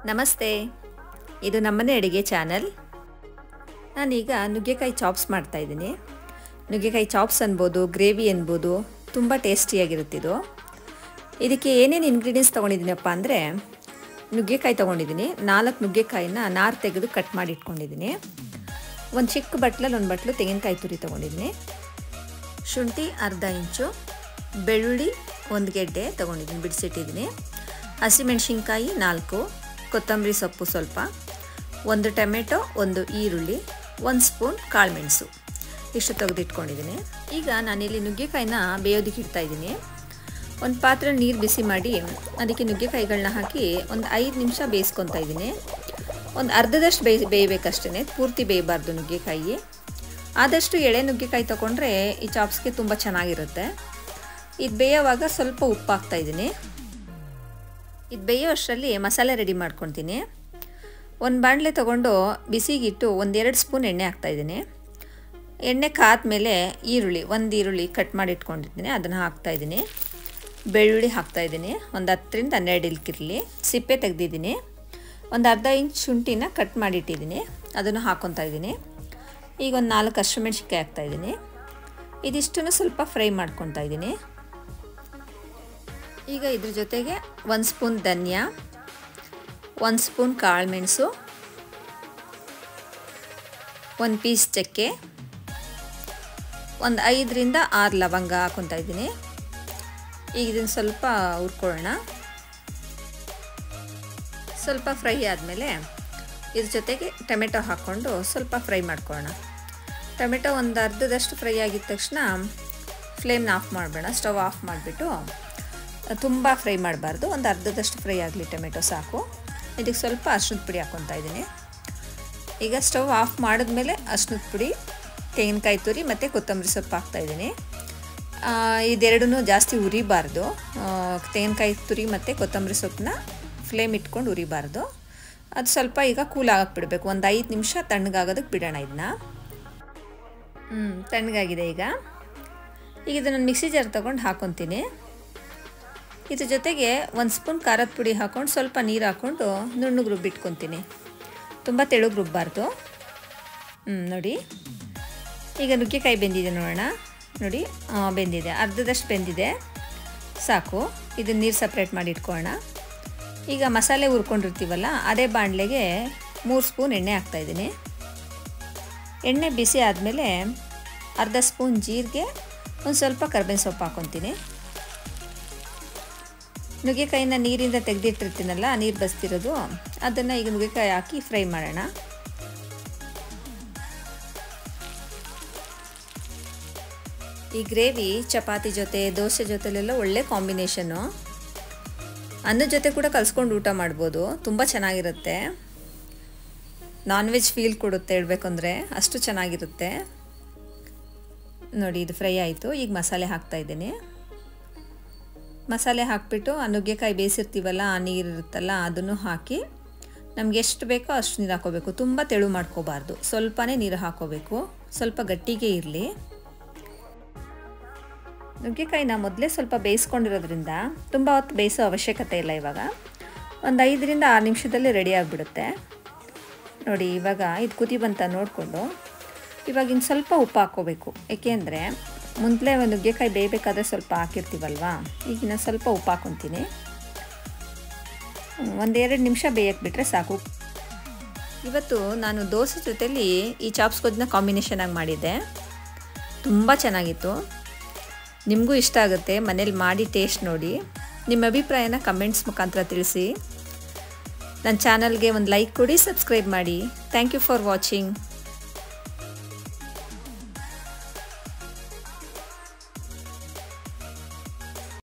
ನಮಸ್ತೆ ಇದು ನಮ್ಮನೆ ಅಡುಗೆ ಚಾನಲ್ ನಾನೀಗ ನುಗ್ಗೆಕಾಯಿ ಚಾಪ್ಸ್ ಮಾಡ್ತಾಯಿದ್ದೀನಿ ನುಗ್ಗೆಕಾಯಿ ಚಾಪ್ಸ್ ಅನ್ಬೋದು ಗ್ರೇವಿ ಅನ್ಬೋದು ತುಂಬ ಟೇಸ್ಟಿಯಾಗಿರುತ್ತಿದು ಇದಕ್ಕೆ ಏನೇನು ಇಂಗ್ರೀಡಿಯೆಂಟ್ಸ್ ತೊಗೊಂಡಿದ್ದೀನಪ್ಪ ಅಂದರೆ ನುಗ್ಗೆಕಾಯಿ ತೊಗೊಂಡಿದ್ದೀನಿ ನಾಲ್ಕು ನುಗ್ಗೆಕಾಯಿನ ನಾರು ತೆಗೆದು ಕಟ್ ಮಾಡಿ ಇಟ್ಕೊಂಡಿದ್ದೀನಿ ಒಂದು ಚಿಕ್ಕ ಬಟ್ಲಲ್ಲಿ ಒಂದು ಬಟ್ಲು ತೆಂಗಿನಕಾಯಿ ತುರಿ ತೊಗೊಂಡಿದ್ದೀನಿ ಶುಂಠಿ ಅರ್ಧ ಇಂಚು ಬೆಳ್ಳುಳ್ಳಿ ಒಂದು ಗೆಡ್ಡೆ ತೊಗೊಂಡಿದ್ದೀನಿ ಬಿಡಿಸಿಟ್ಟಿದ್ದೀನಿ ಹಸಿಮೆಣಸಿನ್ಕಾಯಿ ನಾಲ್ಕು ಕೊತ್ತಂಬರಿ ಸೊಪ್ಪು ಸ್ವಲ್ಪ ಒಂದು ಟೊಮೆಟೊ ಒಂದು ಈರುಳ್ಳಿ ಒಂದು ಸ್ಪೂನ್ ಕಾಳುಮೆಣಸು ಇಷ್ಟು ತೆಗೆದಿಟ್ಕೊಂಡಿದ್ದೀನಿ ಈಗ ನಾನಿಲ್ಲಿ ನುಗ್ಗೆಕಾಯಿನ ಬೇಯೋದಕ್ಕೆ ಇಡ್ತಾಯಿದ್ದೀನಿ ಒಂದು ಪಾತ್ರೆ ನೀರು ಬಿಸಿ ಮಾಡಿ ಅದಕ್ಕೆ ನುಗ್ಗೆಕಾಯಿಗಳನ್ನ ಹಾಕಿ ಒಂದು ಐದು ನಿಮಿಷ ಬೇಯಿಸ್ಕೊತಾ ಇದ್ದೀನಿ ಒಂದು ಅರ್ಧದಷ್ಟು ಬೇಯ್ ಬೇಯಬೇಕಷ್ಟೇ ಪೂರ್ತಿ ಬೇಯಬಾರ್ದು ನುಗ್ಗೆಕಾಯಿ ಆದಷ್ಟು ಎಳೆ ನುಗ್ಗೆಕಾಯಿ ತೊಗೊಂಡ್ರೆ ಈ ಚಾಪ್ಸ್ಗೆ ತುಂಬ ಚೆನ್ನಾಗಿರುತ್ತೆ ಇದು ಬೇಯೋವಾಗ ಸ್ವಲ್ಪ ಉಪ್ಪು ಹಾಕ್ತಾಯಿದ್ದೀನಿ ಇದು ಬೇಯೋ ಅಷ್ಟರಲ್ಲಿ ಮಸಾಲೆ ರೆಡಿ ಮಾಡ್ಕೊತೀನಿ ಒಂದು ಬಾಣಲೆ ತೊಗೊಂಡು ಬಿಸಿಗಿಟ್ಟು ಒಂದೆರಡು ಸ್ಪೂನ್ ಎಣ್ಣೆ ಹಾಕ್ತಾಯಿದ್ದೀನಿ ಎಣ್ಣೆ ಕಾದ್ಮೇಲೆ ಈರುಳ್ಳಿ ಒಂದು ಈರುಳ್ಳಿ ಕಟ್ ಮಾಡಿ ಇಟ್ಕೊಂಡಿದ್ದೀನಿ ಅದನ್ನು ಹಾಕ್ತಾಯಿದ್ದೀನಿ ಬೆಳ್ಳುಳ್ಳಿ ಹಾಕ್ತಾಯಿದ್ದೀನಿ ಒಂದು ಹತ್ತರಿಂದ ಹನ್ನೆರಡು ಇಲ್ಕಿರಲಿ ಸಿಪ್ಪೆ ತೆಗೆದಿದ್ದೀನಿ ಒಂದು ಅರ್ಧ ಇಂಚ್ ಶುಂಠಿನ ಕಟ್ ಮಾಡಿಟ್ಟಿದ್ದೀನಿ ಅದನ್ನು ಹಾಕ್ಕೊತಾ ಇದ್ದೀನಿ ಈಗ ಒಂದು ನಾಲ್ಕು ಹಸಿಮೆಣ್ಸಿನ್ಕಾಯಿ ಹಾಕ್ತಾಯಿದ್ದೀನಿ ಇದಿಷ್ಟನ್ನು ಸ್ವಲ್ಪ ಫ್ರೈ ಮಾಡ್ಕೊತಾ ಇದ್ದೀನಿ ಈಗ ಇದ್ರ ಜೊತೆಗೆ ಒಂದು ಸ್ಪೂನ್ ಧನಿಯಾ ಒಂದು ಸ್ಪೂನ್ ಕಾಳುಮೆಣಸು ಒಂದು ಪೀಸ್ ಚಕ್ಕೆ ಒಂದು ಐದರಿಂದ ಆರು ಲವಂಗ ಹಾಕೊತಾ ಇದ್ದೀನಿ ಈಗ ಇದನ್ನು ಸ್ವಲ್ಪ ಹುರ್ಕೊಳ್ಳೋಣ ಸ್ವಲ್ಪ ಫ್ರೈ ಆದಮೇಲೆ ಇದ್ರ ಜೊತೆಗೆ ಟೊಮೆಟೊ ಹಾಕ್ಕೊಂಡು ಸ್ವಲ್ಪ ಫ್ರೈ ಮಾಡ್ಕೊಳ್ಳೋಣ ಟೊಮೆಟೊ ಒಂದು ಅರ್ಧದಷ್ಟು ಫ್ರೈ ಆಗಿದ ತಕ್ಷಣ ಫ್ಲೇಮ್ನ ಆಫ್ ಮಾಡಬೇಡ ಸ್ಟವ್ ಆಫ್ ಮಾಡಿಬಿಟ್ಟು ತುಂಬ ಫ್ರೈ ಮಾಡಬಾರ್ದು ಒಂದು ಅರ್ಧದಷ್ಟು ಫ್ರೈ ಆಗಲಿ ಟೊಮೆಟೊ ಸಾಕು ಇದಕ್ಕೆ ಸ್ವಲ್ಪ ಅರ್ಶಿನದ ಪುಡಿ ಹಾಕ್ಕೊತಾ ಇದ್ದೀನಿ ಈಗ ಸ್ಟವ್ ಆಫ್ ಮಾಡಿದ್ಮೇಲೆ ಅರ್ಶಿನದ ಪುಡಿ ತೆಂಗಿನಕಾಯಿ ತುರಿ ಮತ್ತು ಕೊತ್ತಂಬರಿ ಸೊಪ್ಪು ಹಾಕ್ತಾಯಿದ್ದೀನಿ ಇದೆರಡೂ ಜಾಸ್ತಿ ಉರಿಬಾರ್ದು ತೆಂಗಿನಕಾಯಿ ತುರಿ ಮತ್ತು ಕೊತ್ತಂಬರಿ ಸೊಪ್ಪನ್ನ ಫ್ಲೇಮ್ ಇಟ್ಕೊಂಡು ಉರಿಬಾರ್ದು ಅದು ಸ್ವಲ್ಪ ಈಗ ಕೂಲ್ ಆಗಕ್ಕೆ ಬಿಡಬೇಕು ಒಂದು ಐದು ನಿಮಿಷ ತಣ್ಣಗಾಗೋದಕ್ಕೆ ಬಿಡೋಣ ಇದನ್ನ ಹ್ಞೂ ತಣ್ಣಗಾಗಿದೆ ಈಗ ಈಗ ಇದನ್ನು ಮಿಕ್ಸಿ ಜಾರ್ ತೊಗೊಂಡು ಹಾಕ್ಕೊತೀನಿ ಇದ್ರ ಜೊತೆಗೆ ಒಂದು ಸ್ಪೂನ್ ಖಾರದ ಪುಡಿ ಹಾಕ್ಕೊಂಡು ಸ್ವಲ್ಪ ನೀರು ಹಾಕ್ಕೊಂಡು ನುಣ್ಣಗೆ ರುಬ್ಬಿಟ್ಕೊತೀನಿ ತುಂಬ ತೆಳುಗೆ ರುಬ್ಬಾರ್ದು ಹ್ಞೂ ನೋಡಿ ಈಗ ನುಗ್ಗೆಕಾಯಿ ಬೆಂದಿದೆ ನೋಡೋಣ ನೋಡಿ ಬೆಂದಿದೆ ಅರ್ಧದಷ್ಟು ಬೆಂದಿದೆ ಸಾಕು ಇದನ್ನು ನೀರು ಸಪ್ರೇಟ್ ಮಾಡಿ ಇಟ್ಕೊಳ್ಳೋಣ ಈಗ ಮಸಾಲೆ ಹುರ್ಕೊಂಡಿರ್ತೀವಲ್ಲ ಅದೇ ಬಾಣಲೆಗೆ ಮೂರು ಸ್ಪೂನ್ ಎಣ್ಣೆ ಹಾಕ್ತಾಯಿದ್ದೀನಿ ಎಣ್ಣೆ ಬಿಸಿ ಆದಮೇಲೆ ಅರ್ಧ ಸ್ಪೂನ್ ಜೀರಿಗೆ ಒಂದು ಸ್ವಲ್ಪ ಕರ್ಬೇವಿನ ಸೊಪ್ಪು ಹಾಕ್ಕೊತೀನಿ ನುಗ್ಗೆಕಾಯಿನ ನೀರಿಂದ ತೆಗೆದಿಟ್ಟಿರ್ತೀನಲ್ಲ ನೀರು ಬಸ್ತಿರೋದು ಅದನ್ನು ಈಗ ನುಗ್ಗೆಕಾಯಿ ಹಾಕಿ ಫ್ರೈ ಮಾಡೋಣ ಈ ಗ್ರೇವಿ ಚಪಾತಿ ಜೊತೆ ದೋಸೆ ಜೊತೆಲೆಲ್ಲ ಒಳ್ಳೆ ಕಾಂಬಿನೇಷನ್ನು ಅನ್ನದ ಜೊತೆ ಕೂಡ ಕಲಿಸ್ಕೊಂಡು ಊಟ ಮಾಡ್ಬೋದು ತುಂಬ ಚೆನ್ನಾಗಿರುತ್ತೆ ನಾನ್ ವೆಜ್ ಫೀಲ್ ಕೊಡುತ್ತೆ ಹೇಳ್ಬೇಕಂದ್ರೆ ಅಷ್ಟು ಚೆನ್ನಾಗಿರುತ್ತೆ ನೋಡಿ ಇದು ಫ್ರೈ ಆಯಿತು ಈಗ ಮಸಾಲೆ ಹಾಕ್ತಾಯಿದ್ದೀನಿ ಮಸಾಲೆ ಹಾಕಿಬಿಟ್ಟು ಆ ನುಗ್ಗೆಕಾಯಿ ಬೇಯಿಸಿರ್ತೀವಲ್ಲ ಆ ನೀರು ಇರುತ್ತಲ್ಲ ಅದನ್ನು ಹಾಕಿ ನಮ್ಗೆ ಎಷ್ಟು ಬೇಕೋ ಅಷ್ಟು ನೀರು ಹಾಕೋಬೇಕು ತುಂಬ ತೆಳು ಮಾಡ್ಕೋಬಾರ್ದು ಸ್ವಲ್ಪನೇ ನೀರು ಹಾಕೋಬೇಕು ಸ್ವಲ್ಪ ಗಟ್ಟಿಗೆ ಇರಲಿ ನುಗ್ಗೆಕಾಯಿನ ಮೊದಲೇ ಸ್ವಲ್ಪ ಬೇಯಿಸ್ಕೊಂಡಿರೋದ್ರಿಂದ ತುಂಬ ಹೊತ್ತು ಬೇಯಿಸೋ ಅವಶ್ಯಕತೆ ಇಲ್ಲ ಇವಾಗ ಒಂದು ಐದರಿಂದ ಆರು ನಿಮಿಷದಲ್ಲಿ ರೆಡಿ ಆಗಿಬಿಡುತ್ತೆ ನೋಡಿ ಇವಾಗ ಇದು ಕುದಿ ಬಂತ ನೋಡಿಕೊಂಡು ಇವಾಗ ಇನ್ನು ಸ್ವಲ್ಪ ಉಪ್ಪು ಹಾಕ್ಕೋಬೇಕು ಏಕೆಂದರೆ ಮುಂದಲೇ ನುಗ್ಗೆಕಾಯಿ ಬೇಯಬೇಕಾದ್ರೆ ಸ್ವಲ್ಪ ಹಾಕಿರ್ತೀವಲ್ವಾ ಈಗಿನ ಸ್ವಲ್ಪ ಉಪ್ಪು ಹಾಕ್ಕೊತೀನಿ ಒಂದೆರಡು ನಿಮಿಷ ಬೇಯಕ್ಕೆ ಬಿಟ್ಟರೆ ಸಾಕು ಇವತ್ತು ನಾನು ದೋಸೆ ಜೊತೆಲಿ ಈ ಚಾಪ್ಸ್ ಗೊಜ್ಜನ್ನ ಕಾಂಬಿನೇಷನ್ ಆಗಿ ಮಾಡಿದ್ದೆ ತುಂಬ ಚೆನ್ನಾಗಿತ್ತು ನಿಮಗೂ ಇಷ್ಟ ಆಗುತ್ತೆ ಮನೇಲಿ ಮಾಡಿ ಟೇಸ್ಟ್ ನೋಡಿ ನಿಮ್ಮ ಅಭಿಪ್ರಾಯನ ಕಮೆಂಟ್ಸ್ ಮುಖಾಂತರ ತಿಳಿಸಿ ನನ್ನ ಚಾನಲ್ಗೆ ಒಂದು ಲೈಕ್ ಕೊಡಿ ಸಬ್ಸ್ಕ್ರೈಬ್ ಮಾಡಿ ಥ್ಯಾಂಕ್ ಯು ಫಾರ್ ವಾಚಿಂಗ್